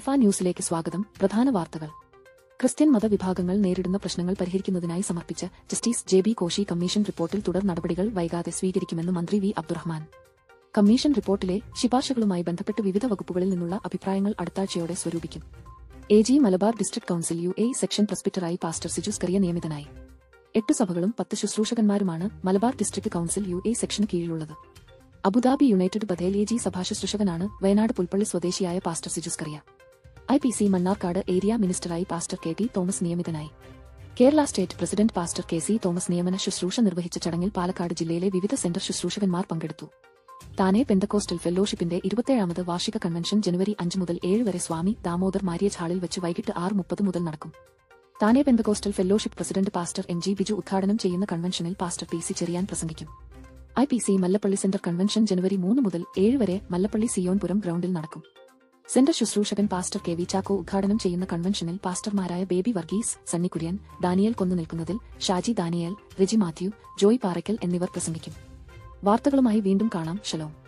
alpha ന്യൂസിലേക്ക് സ്വാഗതം പ്രധാന വാർത്തകൾ ക്രിസ്ത്യൻ മതവിഭാഗങ്ങൾ നേരിടുന്ന പ്രശ്നങ്ങൾ പരിഹരിക്കുന്നതിനായി സമർപ്പിച്ച justice J B Koshy commission റിപ്പോർട്ടിൽ തുടർ നടപടികൾ വൈകാതെ സ്വീകരിക്കുമെന്ന് മന്ത്രി വി അബ്ദുറഹ്മാൻ കമ്മീഷൻ റിപ്പോർട്ടിലെ ശിപാർശകളുമായി ബന്ധപ്പെട്ട് വിവിധ വകുപ്പുകളിൽ നിന്നുള്ള അഭിപ്രായങ്ങൾ അടുത്താഴ്ചയോടെ സ്വരൂപിക്കും A G Malabar district council U A section പ്രസ്പിറ്ററായി പാസ്റ്റർ സിജുസ് കറിയ നിയമിതനായി എട്ട് സഭകളും പത്ത് ശുശ്രൂഷകന്മാരുമാണ് Malabar district council U A സെക്ഷന് കീഴിലുള്ളത് Abu Dhabi united Bethel A G സഭാശുശ്രൂഷകനാണ് വയനാട് പുൽപ്പള്ളി സ്വദേശിയായ pastor Sijus Kuriya I P C Mannarkkad area മിനിസ്റ്ററായി പാസ്റ്റർ കെ ടി തോമസ് നിയമിതനായി Kerala state president pastor K C Thomas നിയമന ശുശ്രൂഷ നിർവഹിച്ച ചടങ്ങിൽ പാലക്കാട് ജില്ലയിലെ വിവിധ സെന്റർ ശുശ്രൂഷകന്മാർ പങ്കെടുത്തു താനെ പെന്തക്കോസ്റ്റൽ ഫെല്ലോഷിപ്പിന്റെ ഇരുപത്തേഴാമത് വാർഷിക കൺവെൻഷൻ ജനുവരി അഞ്ച് മുതൽ ഏഴ് വരെ സ്വാമി ദാമോദർ മാരിയജ് ഹാളിൽ വെച്ച് വൈകിട്ട് ആറ് മുപ്പത് മുതൽ നടക്കും Thane pentecostal fellowship president pastor M G Biju ഉദ്ഘാടനം ചെയ്യുന്ന കൺവെൻഷനിൽ പാസ്റ്റർ പി സി ചെറിയാൻ പ്രസംഗിക്കും I P C Mallappally centre convention ജനുവരി മൂന്ന് മുതൽ ഏഴ് വരെ മല്ലപ്പള്ളി സിയോൻപുരം ഗ്രൗണ്ടിൽ നടക്കും സെന്റർ ശുശ്രൂഷകൻ പാസ്റ്റർ കെ വി ചാക്കോ ഉദ്ഘാടനം ചെയ്യുന്ന കൺവെൻഷനിൽ പാസ്റ്റർമാരായ ബേബി വർഗീസ് സണ്ണി കുര്യൻ ഡാനിയൽ കൊന്നു നിൽക്കുന്നതിൽ ഷാജി ദാനിയേൽ റിജി മാത്യു ജോയ് പാറയ്ക്കൽ എന്നിവർ പ്രസംഗിക്കും വാർത്തകളുമായി വീണ്ടും കാണാം ഷലോം